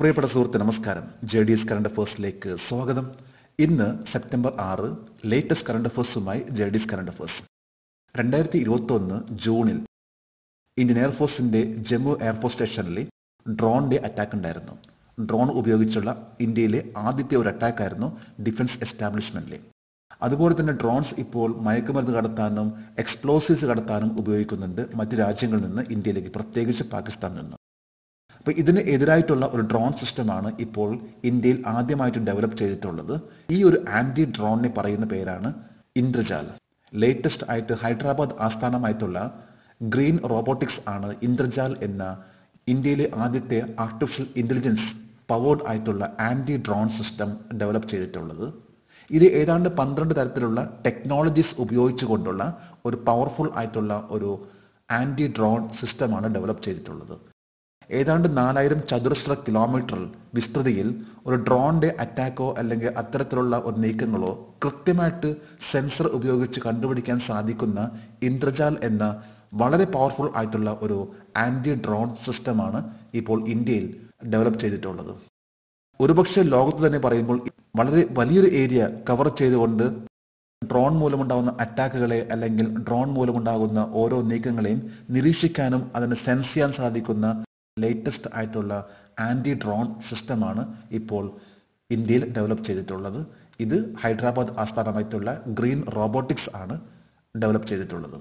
പ്രിയപ്പെട്ട സുഹൃത്ത് നമസ്കാരം ജെ ഡി എസ് കറണ്ട് അഫേഴ്സിലേക്ക് സ്വാഗതം ഇന്ന് സെപ്റ്റംബർ ആറ് ലേറ്റസ്റ്റ് കറണ്ട് അഫേഴ്സുമായി J D S current affairs രണ്ടായിരത്തി ഇരുപത്തി ഒന്ന് ജൂണിൽ ഇന്ത്യൻ എയർഫോഴ്സിന്റെ ജമ്മു എയർഫോഴ്സ് സ്റ്റേഷനിൽ ഡ്രോണിന്റെ അറ്റാക്ക് ഉണ്ടായിരുന്നു ഡ്രോൺ ഉപയോഗിച്ചുള്ള ഇന്ത്യയിലെ ആദ്യത്തെ ഒരു അറ്റാക്കായിരുന്നു ഡിഫൻസ് എസ്റ്റാബ്ലിഷ്മെന്റിലെ അതുപോലെ തന്നെ ഡ്രോൺസ് ഇപ്പോൾ മയക്കുമരുന്ന് കടത്താനും എക്സ്പ്ലോസീവ്സ് കടത്താനും ഉപയോഗിക്കുന്നുണ്ട് മറ്റ് രാജ്യങ്ങളിൽ നിന്ന് ഇന്ത്യയിലേക്ക് പ്രത്യേകിച്ച് പാകിസ്ഥാനിൽ നിന്ന് അപ്പോൾ ഇതിന് എതിരായിട്ടുള്ള ഒരു ഡ്രോൺ സിസ്റ്റമാണ് ഇപ്പോൾ ഇന്ത്യയിൽ ആദ്യമായിട്ട് ഡെവലപ്പ് ചെയ്തിട്ടുള്ളത് ഈ ഒരു ആന്റി ഡ്രോണിനെ പറയുന്ന പേരാണ് ഇന്ദ്രജാൽ ലേറ്റസ്റ്റ് ആയിട്ട് ഹൈദരാബാദ് ആസ്ഥാനമായിട്ടുള്ള ഗ്രീൻ റോബോട്ടിക്സ് ആണ് ഇന്ദ്രജാൽ എന്ന ഇന്ത്യയിലെ ആദ്യത്തെ ആർട്ടിഫിഷ്യൽ ഇന്റലിജൻസ് പവേർഡ് ആയിട്ടുള്ള ആന്റി ഡ്രോൺ സിസ്റ്റം ഡെവലപ്പ് ചെയ്തിട്ടുള്ളത് ഇത് ഏതാണ്ട് പന്ത്രണ്ട് തരത്തിലുള്ള ടെക്നോളജീസ് ഉപയോഗിച്ചുകൊണ്ടുള്ള ഒരു പവർഫുൾ ആയിട്ടുള്ള ഒരു ആന്റി ഡ്രോൺ സിസ്റ്റമാണ് ഡെവലപ്പ് ചെയ്തിട്ടുള്ളത് ഏതാണ്ട് നാലായിരം ചതുരശ്ര കിലോമീറ്റർ വിസ്തൃതിയിൽ ഒരു ഡ്രോണിന്റെ അറ്റാക്കോ അല്ലെങ്കിൽ അത്തരത്തിലുള്ള ഒരു നീക്കങ്ങളോ കൃത്യമായിട്ട് സെൻസർ ഉപയോഗിച്ച് കണ്ടുപിടിക്കാൻ സാധിക്കുന്ന ഇന്ദ്രജാൽ എന്ന വളരെ പവർഫുൾ ആയിട്ടുള്ള ഒരു ആന്റി ഡ്രോൺ സിസ്റ്റമാണ് ഇപ്പോൾ ഇന്ത്യയിൽ ഡെവലപ്പ് ചെയ്തിട്ടുള്ളത് ഒരുപക്ഷെ ലോകത്ത് തന്നെ പറയുമ്പോൾ വളരെ വലിയൊരു ഏരിയ കവർ ചെയ്തുകൊണ്ട് ഡ്രോൺ മൂലമുണ്ടാകുന്ന അറ്റാക്കുകളെ അല്ലെങ്കിൽ ഡ്രോൺ മൂലമുണ്ടാകുന്ന ഓരോ നീക്കങ്ങളെയും നിരീക്ഷിക്കാനും അതിനെ സെൻസ് ചെയ്യാൻ സാധിക്കുന്ന ലേറ്റസ്റ്റ് ആയിട്ടുള്ള ആന്റി ഡ്രോൺ സിസ്റ്റമാണ് ഇപ്പോൾ ഇന്ത്യയിൽ ഡെവലപ്പ് ചെയ്തിട്ടുള്ളത് ഇത് ഹൈദരാബാദ് ആസ്ഥാനമായിട്ടുള്ള ഗ്രീൻ റോബോട്ടിക്സ് ആണ് ഡെവലപ്പ് ചെയ്തിട്ടുള്ളത്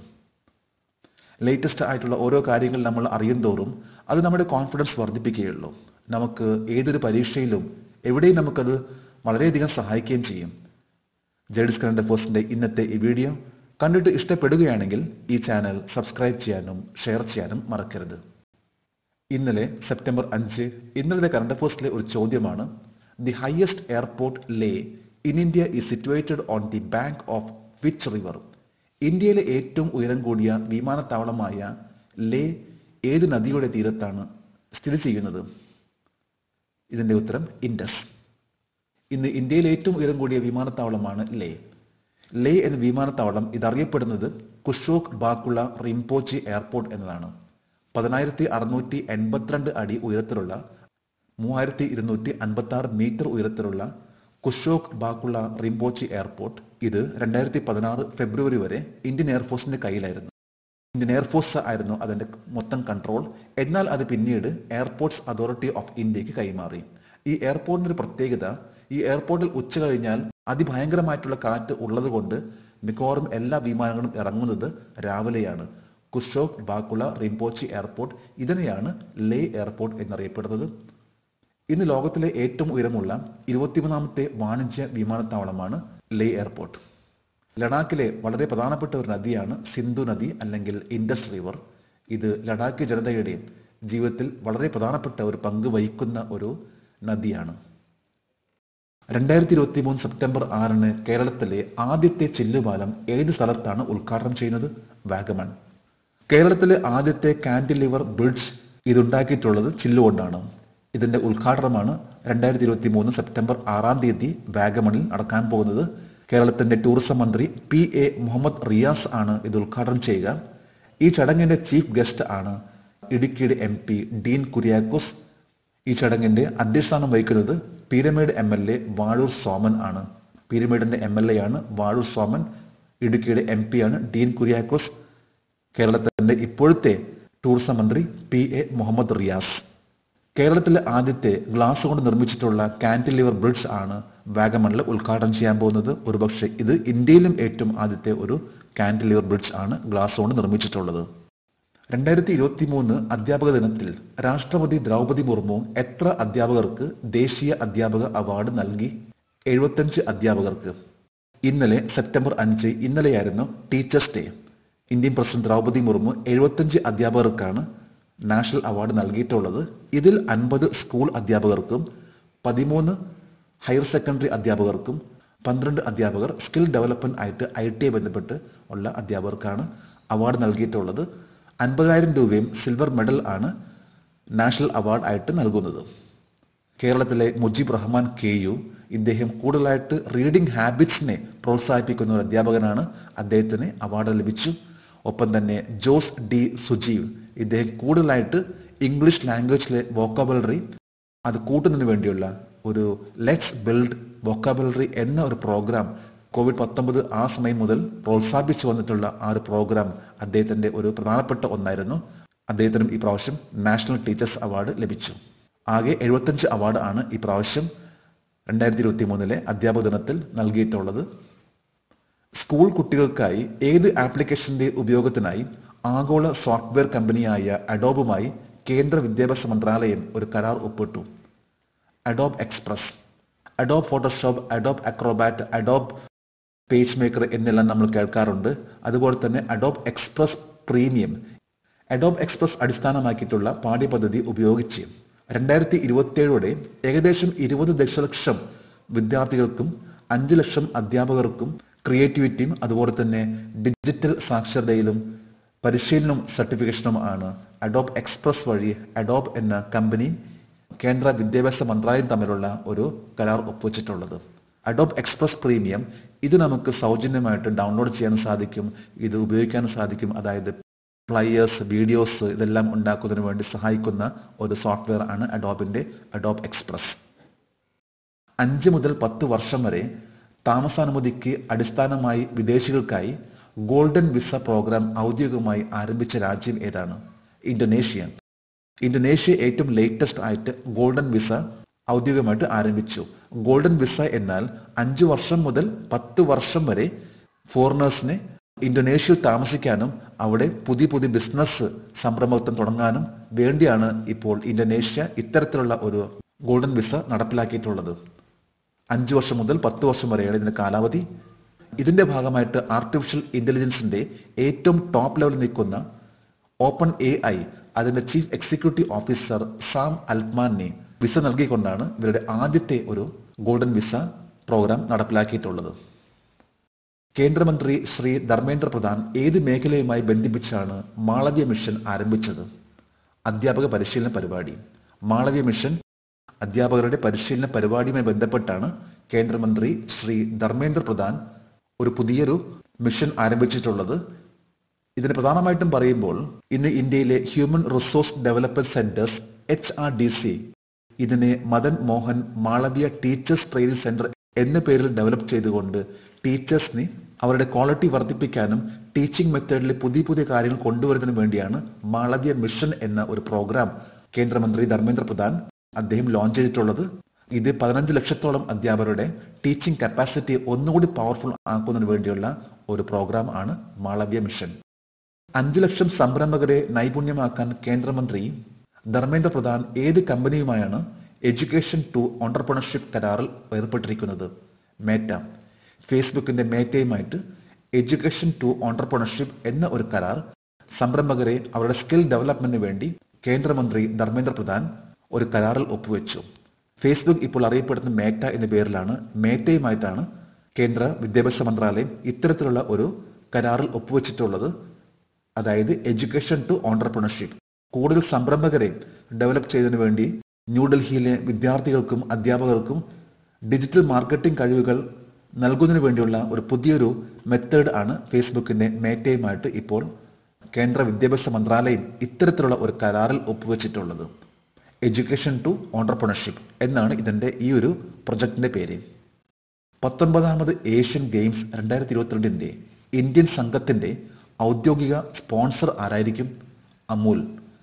ലേറ്റസ്റ്റ് ആയിട്ടുള്ള ഓരോ കാര്യങ്ങൾ നമ്മൾ അറിയും തോറും അത് നമ്മുടെ കോൺഫിഡൻസ് വർദ്ധിപ്പിക്കുകയുള്ളൂ നമുക്ക് ഏതൊരു പരീക്ഷയിലും എവിടെയും നമുക്കത് വളരെയധികം സഹായിക്കുകയും ചെയ്യും ജെഡിസ് കറണ്ട് അഫേഴ്സിൻ്റെ ഇന്നത്തെ ഈ വീഡിയോ കണ്ടിട്ട് ഇഷ്ടപ്പെടുകയാണെങ്കിൽ ഈ ചാനൽ സബ്സ്ക്രൈബ് ചെയ്യാനും ഷെയർ ചെയ്യാനും മറക്കരുത് ഇന്നലെ സെപ്റ്റംബർ അഞ്ച് ഇന്നലത്തെ കറണ്ട് അഫേഴ്സിലെ ഒരു ചോദ്യമാണ് the highest airport Leh in India is situated on the bank of which river ഇന്ത്യയിലെ ഏറ്റവും ഉയരം കൂടിയ വിമാനത്താവളമായ ലേ ഏത് നദിയുടെ തീരത്താണ് സ്ഥിതി ചെയ്യുന്നത് ഇതിന്റെ ഉത്തരം ഇൻഡസ് ഇന്ന് ഇന്ത്യയിലെ ഏറ്റവും ഉയരം കൂടിയ വിമാനത്താവളമാണ് ലേ ലേ എന്ന വിമാനത്താവളം ഇതറിയപ്പെടുന്നത് കുഷോക് ബാക്കുള റിംപോച്ചി എയർപോർട്ട് എന്നതാണ് പതിനായിരത്തി അറുന്നൂറ്റി എൺപത്തിരണ്ട് അടി ഉയരത്തിലുള്ള മൂവായിരത്തി ഇരുന്നൂറ്റി അൻപത്തി ആറ് മീറ്റർ ഉയരത്തിലുള്ള കുഷോക് ബാക്കുള റിംപോച്ചി എയർപോർട്ട് ഇത് രണ്ടായിരത്തി പതിനാറ് ഫെബ്രുവരി വരെ ഇന്ത്യൻ എയർഫോഴ്സിന്റെ കയ്യിലായിരുന്നു ഇന്ത്യൻ എയർഫോഴ്സ് ആയിരുന്നു അതിന്റെ മൊത്തം കൺട്രോൾ എന്നാൽ അത് പിന്നീട് എയർപോർട്ട്സ് അതോറിറ്റി ഓഫ് ഇന്ത്യക്ക് കൈമാറി ഈ എയർപോർട്ടിന്റെ ഒരു പ്രത്യേകത ഈ എയർപോർട്ടിൽ ഉച്ച കഴിഞ്ഞാൽ അതിഭയങ്കരമായിട്ടുള്ള കാറ്റ് ഉള്ളത് കൊണ്ട് മിക്കവാറും എല്ലാ വിമാനങ്ങളും ഇറങ്ങുന്നത് രാവിലെയാണ് കുഷോക് ബാക്കുള റിംപോച്ചി എയർപോർട്ട് ഇതിനെയാണ് ലേ എയർപോർട്ട് എന്നറിയപ്പെടുന്നത് ഇന്ന് ലോകത്തിലെ ഏറ്റവും ഉയരമുള്ള ഇരുപത്തിമൂന്നാമത്തെ വാണിജ്യ വിമാനത്താവളമാണ് ലേ എയർപോർട്ട് ലഡാക്കിലെ വളരെ പ്രധാനപ്പെട്ട ഒരു നദിയാണ് സിന്ധു നദി അല്ലെങ്കിൽ ഇൻഡസ് റിവർ ഇത് ലഡാക്ക് ജനതയുടെ ജീവിതത്തിൽ വളരെ പ്രധാനപ്പെട്ട ഒരു പങ്ക് വഹിക്കുന്ന ഒരു നദിയാണ് രണ്ടായിരത്തി ഇരുപത്തി മൂന്ന് സെപ്റ്റംബർ ആറിന് കേരളത്തിലെ ആദ്യത്തെ ചില്ലുപാലം ഏത് സ്ഥലത്താണ് ഉദ്ഘാടനം ചെയ്യുന്നത് വാഗമൺ കേരളത്തിലെ ആദ്യത്തെ കാന്റിലിവർ ബ്രിഡ്ജ് ഇതുണ്ടാക്കിയിട്ടുള്ളത് ചില്ലുകൊണ്ടാണ് ഇതിന്റെ ഉദ്ഘാടനമാണ് രണ്ടായിരത്തി ഇരുപത്തി മൂന്ന് സെപ്റ്റംബർ ആറാം തീയതി വാഗമണിൽ നടക്കാൻ പോകുന്നത് കേരളത്തിന്റെ ടൂറിസം മന്ത്രി പി എ മുഹമ്മദ് റിയാസ് ആണ് ഇത് ഉദ്ഘാടനം ചെയ്യുക ഈ ചടങ്ങിന്റെ ചീഫ് ഗസ്റ്റ് ആണ് ഇടുക്കിയുടെ എം പി ഡീൻ കുര്യാക്കോസ് ഈ ചടങ്ങിന്റെ അധ്യക്ഷസ്ഥാനം വഹിക്കുന്നത് Peermade M L A Vazhoor Soman ആണ് പീരമേഡിന്റെ എം എൽ എ ആണ് വാഴൂർ സോമൻ ഇടുക്കിയുടെ എം പി ആണ് ഡീൻ കുര്യാക്കോസ് കേരളത്തിന്റെ ഇപ്പോഴത്തെ ടൂറിസം മന്ത്രി പി എ മുഹമ്മദ് റിയാസ് കേരളത്തിലെ ആദ്യത്തെ ഗ്ലാസ് കൊണ്ട് നിർമ്മിച്ചിട്ടുള്ള കാന്റിലിവർ ബ്രിഡ്ജ് ആണ് വാഗമണിൽ ഉദ്ഘാടനം ചെയ്യാൻ പോകുന്നത് ഒരുപക്ഷെ ഇത് ഇന്ത്യയിലും ഏറ്റവും ആദ്യത്തെ ഒരു കാന്റിലിവർ ബ്രിഡ്ജ് ആണ് ഗ്ലാസ് കൊണ്ട് നിർമ്മിച്ചിട്ടുള്ളത് രണ്ടായിരത്തി ഇരുപത്തി മൂന്ന് അധ്യാപക ദിനത്തിൽ രാഷ്ട്രപതി ദ്രൗപദി മുർമു എത്ര അധ്യാപകർക്ക് ദേശീയ അധ്യാപക അവാർഡ് നൽകി എഴുപത്തഞ്ച് അധ്യാപകർക്ക് ഇന്നലെ സെപ്റ്റംബർ അഞ്ച് ഇന്നലെയായിരുന്നു teachers day Indian president Droupadi Murmu എഴുപത്തഞ്ച് അധ്യാപകർക്കാണ് നാഷണൽ അവാർഡ് നൽകിയിട്ടുള്ളത് ഇതിൽ അൻപത് സ്കൂൾ അധ്യാപകർക്കും പതിമൂന്ന് ഹയർ സെക്കൻഡറി അധ്യാപകർക്കും പന്ത്രണ്ട് അധ്യാപകർ സ്കിൽ ഡെവലപ്മെന്റ് ആയിട്ട് ഐ ടി ബന്ധപ്പെട്ട് ഉള്ള അധ്യാപകർക്കാണ് അവാർഡ് നൽകിയിട്ടുള്ളത് അൻപതിനായിരം രൂപയും സിൽവർ മെഡൽ ആണ് നാഷണൽ അവാർഡ് ആയിട്ട് നൽകുന്നത് കേരളത്തിലെ മുജീബ് റഹ്മാൻ കെ യു ഇദ്ദേഹം കൂടുതലായിട്ട് റീഡിംഗ് ഹാബിറ്റ്സിനെ പ്രോത്സാഹിപ്പിക്കുന്ന ഒരു അധ്യാപകനാണ് അദ്ദേഹത്തിന് അവാർഡ് ലഭിച്ചു ഒപ്പം തന്നെ ജോസ് ഡി സുജീവ് ഇദ്ദേഹം കൂടുതലായിട്ട് ഇംഗ്ലീഷ് ലാംഗ്വേജിലെ വോക്കബിലറി അത് കൂട്ടുന്നതിന് വേണ്ടിയുള്ള ഒരു ലെറ്റ്സ് ബിൽഡ് വൊക്കാബുലറി എന്ന ഒരു പ്രോഗ്രാം കോവിഡ് പത്തൊമ്പത് ആ സമയം മുതൽ പ്രോത്സാഹിപ്പിച്ചു വന്നിട്ടുള്ള ആ ഒരു പ്രോഗ്രാം അദ്ദേഹത്തിന്റെ ഒരു പ്രധാനപ്പെട്ട ഒന്നായിരുന്നു അദ്ദേഹത്തിനും ഈ പ്രാവശ്യം നാഷണൽ ടീച്ചേഴ്സ് അവാർഡ് ലഭിച്ചു ആകെ എഴുപത്തഞ്ച് അവാർഡ് ആണ് ഈ പ്രാവശ്യം രണ്ടായിരത്തി ഇരുപത്തി മൂന്നിലെ അധ്യാപക ദിനത്തിൽ നൽകിയിട്ടുള്ളത് സ്കൂൾ കുട്ടികൾക്കായി ഏത് ആപ്ലിക്കേഷന്റെ ഉപയോഗത്തിനായി ആഗോള സോഫ്റ്റ്വെയർ കമ്പനിയായ അഡോബുമായി കേന്ദ്ര വിദ്യാഭ്യാസ മന്ത്രാലയം ഒരു കരാർ ഒപ്പിട്ടു Adobe express Adobe Photoshop Adobe Acrobat Adobe page maker എന്നെല്ലാം നമ്മൾ കേൾക്കാറുണ്ട് അതുപോലെ തന്നെ Adobe express premium Adobe express അടിസ്ഥാനമാക്കിയിട്ടുള്ള പാഠ്യപദ്ധതി ഉപയോഗിച്ച് രണ്ടായിരത്തി ഇരുപത്തിയേഴോടെ ഏകദേശം ഇരുപത് ദശലക്ഷം വിദ്യാർത്ഥികൾക്കും അഞ്ച് ലക്ഷം അധ്യാപകർക്കും ക്രിയേറ്റിവിറ്റിയും അതുപോലെ തന്നെ ഡിജിറ്റൽ സാക്ഷരതയിലും പരിശീലനവും സർട്ടിഫിക്കേഷനും ആണ് അഡോബ് എക്സ്പ്രസ് വഴി അഡോബ് എന്ന കമ്പനിയും കേന്ദ്ര വിദ്യാഭ്യാസ മന്ത്രാലയം തമ്മിലുള്ള ഒരു കരാർ ഒപ്പുവെച്ചിട്ടുള്ളത് അഡോബ് എക്സ്പ്രസ് പ്രീമിയം ഇത് നമുക്ക് സൗജന്യമായിട്ട് ഡൗൺലോഡ് ചെയ്യാൻ സാധിക്കും ഇത് ഉപയോഗിക്കാൻ സാധിക്കും അതായത് ഫ്ലയേഴ്സ് വീഡിയോസ് ഇതെല്ലാം ഉണ്ടാക്കുന്നതിന് വേണ്ടി സഹായിക്കുന്ന ഒരു സോഫ്റ്റ്വെയർ ആണ് അഡോബിന്റെ അഡോബ് എക്സ്പ്രസ് അഞ്ച് മുതൽ പത്ത് വർഷം വരെ താമസാനുമതിക്ക് അടിസ്ഥാനമായി വിദേശികൾക്കായി ഗോൾഡൻ വിസ പ്രോഗ്രാം ഔദ്യോഗികമായി ആരംഭിച്ച രാജ്യം ഏതാണ് ഇന്തോനേഷ്യ ഇന്തോനേഷ്യ ഏറ്റവും ലേറ്റസ്റ്റ് ആയിട്ട് ഗോൾഡൻ വിസ ഔദ്യോഗികമായിട്ട് ആരംഭിച്ചു ഗോൾഡൻ വിസ എന്നാൽ അഞ്ചു വർഷം മുതൽ പത്ത് വർഷം വരെ ഫോറിനേഴ്സിനെ ഇന്തോനേഷ്യയിൽ താമസിക്കാനും അവിടെ പുതിയ പുതിയ ബിസിനസ് സംരംഭത്വം തുടങ്ങാനും വേണ്ടിയാണ് ഇപ്പോൾ ഇന്തോനേഷ്യ ഇത്തരത്തിലുള്ള ഒരു ഗോൾഡൻ വിസ നടപ്പിലാക്കിയിട്ടുള്ളത് അഞ്ചു വർഷം മുതൽ പത്ത് വർഷം വരെയാണ് ഇതിന്റെ കാലാവധി ഇതിന്റെ ഭാഗമായിട്ട് ആർട്ടിഫിഷ്യൽ ഇന്റലിജൻസിന്റെ ഏറ്റവും ടോപ്പ് ലെവലിൽ നിൽക്കുന്ന ഓപ്പൺ എ ഐ അതിന്റെ ചീഫ് എക്സിക്യൂട്ടീവ് ഓഫീസർ സാം അൽമാനെ വിസ നൽകിക്കൊണ്ടാണ് ഇവരുടെ ആദ്യത്തെ ഒരു ഗോൾഡൻ വിസ പ്രോഗ്രാം നടപ്പിലാക്കിയിട്ടുള്ളത് കേന്ദ്രമന്ത്രി ശ്രീ ധർമ്മേന്ദ്ര പ്രധാൻ ഏത് മേഖലയുമായി ബന്ധിപ്പിച്ചാണ് മാളവ്യ മിഷൻ ആരംഭിച്ചത് അധ്യാപക പരിശീലന പരിപാടി മാളവ്യ മിഷൻ അധ്യാപകരുടെ പരിശീലന പരിപാടിയുമായി ബന്ധപ്പെട്ടാണ് കേന്ദ്രമന്ത്രി ശ്രീ ധർമ്മേന്ദ്ര പ്രധാൻ ഒരു പുതിയൊരു മിഷൻ ആരംഭിച്ചിട്ടുള്ളത് ഇതിന് പ്രധാനമായിട്ടും പറയുമ്പോൾ ഇന്ന് ഇന്ത്യയിലെ human resource development centers H R D C ഇതിനെ Madan Mohan Malaviya teachers training center എന്ന പേരിൽ ഡെവലപ്പ് ചെയ്തുകൊണ്ട് ടീച്ചേഴ്സിന് അവരുടെ ക്വാളിറ്റി വർദ്ധിപ്പിക്കാനും ടീച്ചിങ് മെത്തേഡിൽ പുതിയ പുതിയ കാര്യങ്ങൾ കൊണ്ടുവരുന്നതിന് വേണ്ടിയാണ് മാളവ്യ മിഷൻ എന്ന ഒരു പ്രോഗ്രാം കേന്ദ്രമന്ത്രി ധർമ്മേന്ദ്ര പ്രധാൻ അദ്ദേഹം ലോഞ്ച് ചെയ്തിട്ടുള്ളത് ഇത് പതിനഞ്ച് ലക്ഷത്തോളം അധ്യാപകരുടെ ടീച്ചിങ് കപ്പാസിറ്റി ഒന്നുകൂടി പവർഫുൾ ആക്കുന്നതിന് വേണ്ടിയുള്ള ഒരു പ്രോഗ്രാം ആണ് മാളവ്യ മിഷൻ അഞ്ചു ലക്ഷം സംരംഭകരെ നൈപുണ്യമാക്കാൻ കേന്ദ്രമന്ത്രി ധർമ്മേന്ദ്ര പ്രധാൻ ഏത് കമ്പനിയുമായാണ് എഡ്യൂക്കേഷൻ ടു ഓണ്ടർപ്രണർഷിപ്പ് കരാറിൽ ഏർപ്പെട്ടിരിക്കുന്നത് മേറ്റ ഫേസ്ബുക്കിന്റെ മേറ്റയുമായിട്ട് എഡ്യൂക്കേഷൻ ടു ഓണ്ടർപ്രണർഷിപ്പ് എന്ന ഒരു കരാർ സംരംഭകരെ അവരുടെ സ്കിൽ ഡെവലപ്മെന്റിന് വേണ്ടി കേന്ദ്രമന്ത്രി ധർമ്മേന്ദ്ര പ്രധാൻ ഒരു കരാറിൽ ഒപ്പുവെച്ചു ഫേസ്ബുക്ക് ഇപ്പോൾ അറിയപ്പെടുന്ന മേറ്റ എന്ന പേരിലാണ് മേറ്റയുമായിട്ടാണ് കേന്ദ്ര വിദ്യാഭ്യാസ മന്ത്രാലയം ഇത്തരത്തിലുള്ള ഒരു കരാറിൽ ഒപ്പുവെച്ചിട്ടുള്ളത് അതായത് എഡ്യൂക്കേഷൻ ടു ഓണ്ടർപ്രണർഷിപ്പ് കൂടുതൽ സംരംഭകരെ ഡെവലപ്പ് ചെയ്തതിനു വേണ്ടി ന്യൂഡൽഹിയിലെ വിദ്യാർത്ഥികൾക്കും അധ്യാപകർക്കും ഡിജിറ്റൽ മാർക്കറ്റിംഗ് കഴിവുകൾ നൽകുന്നതിന് വേണ്ടിയുള്ള ഒരു പുതിയൊരു മെത്തേഡ് ആണ് ഫേസ്ബുക്കിന്റെ മേറ്റയുമായിട്ട് ഇപ്പോൾ കേന്ദ്ര വിദ്യാഭ്യാസ മന്ത്രാലയം ഇത്തരത്തിലുള്ള ഒരു കരാറിൽ ഒപ്പുവെച്ചിട്ടുള്ളത് എഡ്യൂക്കേഷൻ ടു ഓണ്ടർപ്രണർഷിപ്പ് എന്നാണ് ഇതിന്റെ ഈ ഒരു പ്രൊജക്ടിന്റെ പേര് പത്തൊൻപതാമത് ഏഷ്യൻ ഗെയിംസ് രണ്ടായിരത്തി ഇരുപത്തിരണ്ടിന്റെ ഇന്ത്യൻ സംഘത്തിന്റെ ഔദ്യോഗിക സ്പോൺസർ ആരായിരിക്കും Amul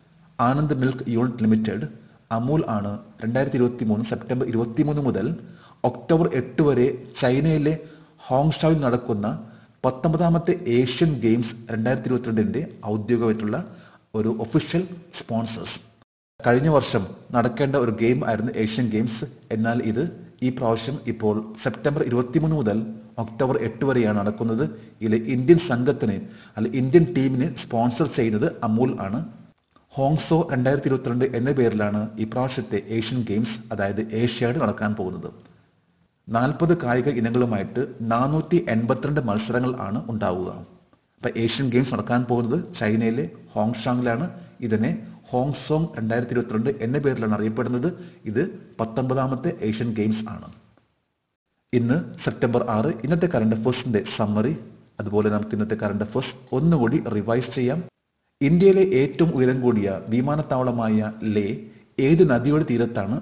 Anand milk unit limited Amul ആണ് രണ്ടായിരത്തി ഇരുപത്തി മൂന്ന് സെപ്റ്റംബർ ഇരുപത്തിമൂന്ന് മുതൽ ഒക്ടോബർ എട്ട് വരെ ചൈനയിലെ ഹോങ്ഷാവിൽ നടക്കുന്ന പത്തൊമ്പതാമത്തെ ഏഷ്യൻ ഗെയിംസ് രണ്ടായിരത്തി ഇരുപത്തിരണ്ടിന്റെ ഔദ്യോഗികമായിട്ടുള്ള ഒരു ഒഫീഷ്യൽ സ്പോൺസേഴ്സ് കഴിഞ്ഞ വർഷം നടക്കേണ്ട ഒരു ഗെയിം ആയിരുന്നു ഏഷ്യൻ ഗെയിംസ് എന്നാൽ ഇത് ഈ പ്രാവശ്യം ഇപ്പോൾ സെപ്റ്റംബർ ഇരുപത്തിമൂന്ന് മുതൽ ഒക്ടോബർ എട്ട് വരെയാണ് നടക്കുന്നത് ഇതിൽ ഇന്ത്യൻ സംഘത്തിന് അല്ല ഇന്ത്യൻ ടീമിന് സ്പോൺസർ ചെയ്യുന്നത് അമൂൽ ആണ് ഹോങ്സോ രണ്ടായിരത്തി ഇരുപത്തിരണ്ട് എന്ന പേരിലാണ് ഈ പ്രാവശ്യത്തെ ഏഷ്യൻ ഗെയിംസ് അതായത് ഏഷ്യാഡ് നടക്കാൻ പോകുന്നത് നാൽപ്പത് കായിക ഇനങ്ങളുമായിട്ട് നാനൂറ്റി എൺപത്തിരണ്ട് മത്സരങ്ങൾ ആണ് ഉണ്ടാവുക അപ്പൊ ഏഷ്യൻ ഗെയിംസ് നടക്കാൻ പോകുന്നത് ചൈനയിലെ ഹോങ്ഷാങ്ങിലാണ് ഇതിനെ ഹോങ്സോങ് രണ്ടായിരത്തി ഇരുപത്തിരണ്ട് എന്ന പേരിലാണ് അറിയപ്പെടുന്നത് ഇത് പത്തൊമ്പതാമത്തെ ഏഷ്യൻ ഗെയിംസ് ആണ് ഇന്ന് സെപ്റ്റംബർ ആറ് ഇന്നത്തെ കറണ്ട് അഫേഴ്സിന്റെ സമ്മറി അതുപോലെ നമുക്ക് ഇന്നത്തെ കറണ്ട് അഫേഴ്സ് ഒന്നുകൂടി റിവൈസ് ചെയ്യാം ഇന്ത്യയിലെ ഏറ്റവും ഉയരം കൂടിയ വിമാനത്താവളമായ ലേ ഏത് നദിയുടെ തീരത്താണ്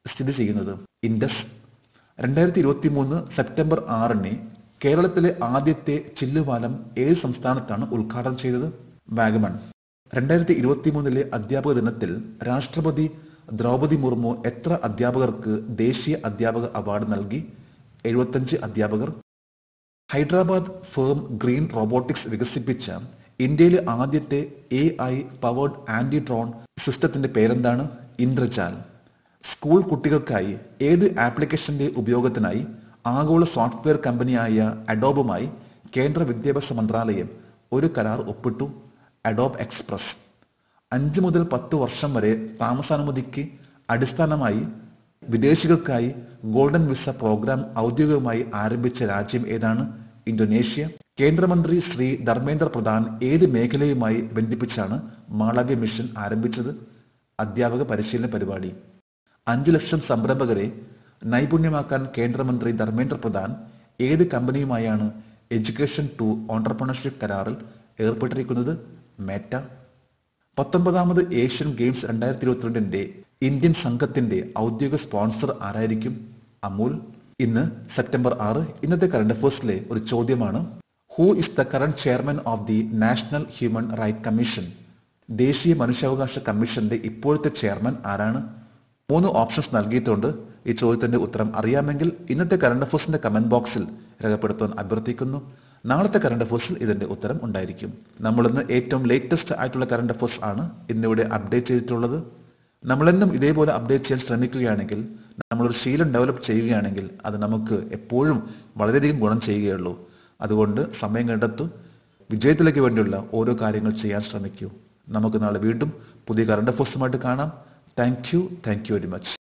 സ്ഥിതി ചെയ്യുന്നത് ഇൻഡസ് രണ്ടായിരത്തി ഇരുപത്തി മൂന്ന് സെപ്റ്റംബർ ആറിന് കേരളത്തിലെ ആദ്യത്തെ ചില്ലുപാലം ഏത് സംസ്ഥാനത്താണ് ഉദ്ഘാടനം ചെയ്തത് വാഗമൺ രണ്ടായിരത്തി ഇരുപത്തി മൂന്നിലെ അധ്യാപക ദിനത്തിൽ രാഷ്ട്രപതി ദ്രൗപദി മുർമു എത്ര അധ്യാപകർക്ക് ദേശീയ അധ്യാപക അവാർഡ് നൽകി എഴുപത്തഞ്ച് അധ്യാപകർ ഹൈദരാബാദ് ഫേം ഗ്രീൻ റോബോട്ടിക്സ് വികസിപ്പിച്ച ഇന്ത്യയിലെ ആദ്യത്തെ A I powered anti drone സിസ്റ്റത്തിന്റെ പേരെന്താണ് ഇന്ദ്രജാൽ സ്കൂൾ കുട്ടികൾക്കായി ഏത് ആപ്ലിക്കേഷന്റെ ഉപയോഗത്തിനായി ആഗോള സോഫ്റ്റ്വെയർ കമ്പനിയായ അഡോബുമായി കേന്ദ്ര വിദ്യാഭ്യാസ മന്ത്രാലയം ഒരു കരാർ ഒപ്പിട്ടു അഡോബ് എക്സ്പ്രസ് അഞ്ച് മുതൽ പത്ത് വർഷം വരെ താമസാനുമതിക്ക് അടിസ്ഥാനമായി വിദേശികൾക്കായി ഗോൾഡൻ വിസ പ്രോഗ്രാം ഔദ്യോഗികമായി ആരംഭിച്ച രാജ്യം ഏതാണ് ഇന്തോനേഷ്യ കേന്ദ്രമന്ത്രി ശ്രീ ധർമ്മേന്ദ്ര പ്രധാൻ ഏത് മേഖലയുമായി ബന്ധിപ്പിച്ചാണ് മാളവ്യ മിഷൻ ആരംഭിച്ചത് അധ്യാപക പരിശീലന പരിപാടി അഞ്ച് ലക്ഷം സംരംഭകരെ നൈപുണ്യമാക്കാൻ കേന്ദ്രമന്ത്രി ധർമ്മേന്ദ്ര പ്രധാൻ ഏത് കമ്പനിയുമായാണ് എഡ്യൂക്കേഷൻ ടു ഓണ്ടർപ്രണർഷിപ്പ് കരാറിൽ ഏർപ്പെട്ടിരിക്കുന്നത് മേറ്റ പത്തൊമ്പതാമത് ഏഷ്യൻ ഗെയിംസ് രണ്ടായിരത്തി ഇരുപത്തിരണ്ടിന്റെ ഇന്ത്യൻ സംഘത്തിന്റെ ഔദ്യോഗിക സ്പോൺസർ ആരായിരിക്കും അമൂൽ ഇന്ന് സെപ്റ്റംബർ ആറ് ഇന്നത്തെ കറണ്ട് അഫേഴ്സിലെ ഒരു ചോദ്യമാണ് who is the current chairman of the national human right commission ദേശീയ മനുഷ്യാവകാശ കമ്മീഷന്റെ ഇപ്പോഴത്തെ ചെയർമാൻ ആരാണ് മൂന്ന് ഓപ്ഷൻസ് നൽകിയിട്ടുണ്ട് ഈ ചോദ്യത്തിന്റെ ഉത്തരം അറിയാമെങ്കിൽ ഇന്നത്തെ കറണ്ട് അഫേഴ്സിന്റെ കമന്റ് ബോക്സിൽ രേഖപ്പെടുത്താൻ അഭ്യർത്ഥിക്കുന്നു നാളത്തെ കറണ്ട് അഫേഴ്സിൽ ഇതിന്റെ ഉത്തരം ഉണ്ടായിരിക്കും നമ്മളിന്ന് ഏറ്റവും ലേറ്റസ്റ്റ് ആയിട്ടുള്ള കറണ്ട് അഫേഴ്സ് ആണ് ഇന്നിവിടെ അപ്ഡേറ്റ് ചെയ്തിട്ടുള്ളത് നമ്മളെന്നും ഇതേപോലെ അപ്ഡേറ്റ് ചെയ്യാൻ ശ്രമിക്കുകയാണെങ്കിൽ നമ്മളൊരു ശീലം ഡെവലപ്പ് ചെയ്യുകയാണെങ്കിൽ അത് നമുക്ക് എപ്പോഴും വളരെയധികം ഗുണം ചെയ്യുകയുള്ളൂ അതുകൊണ്ട് സമയം കണ്ടെത്തു വിജയത്തിലേക്ക് വേണ്ടിയുള്ള ഓരോ കാര്യങ്ങൾ ചെയ്യാൻ ശ്രമിക്കൂ നമുക്ക് നാളെ വീണ്ടും പുതിയ കറണ്ട് അഫേഴ്സുമായിട്ട് കാണാം thank you thank you very much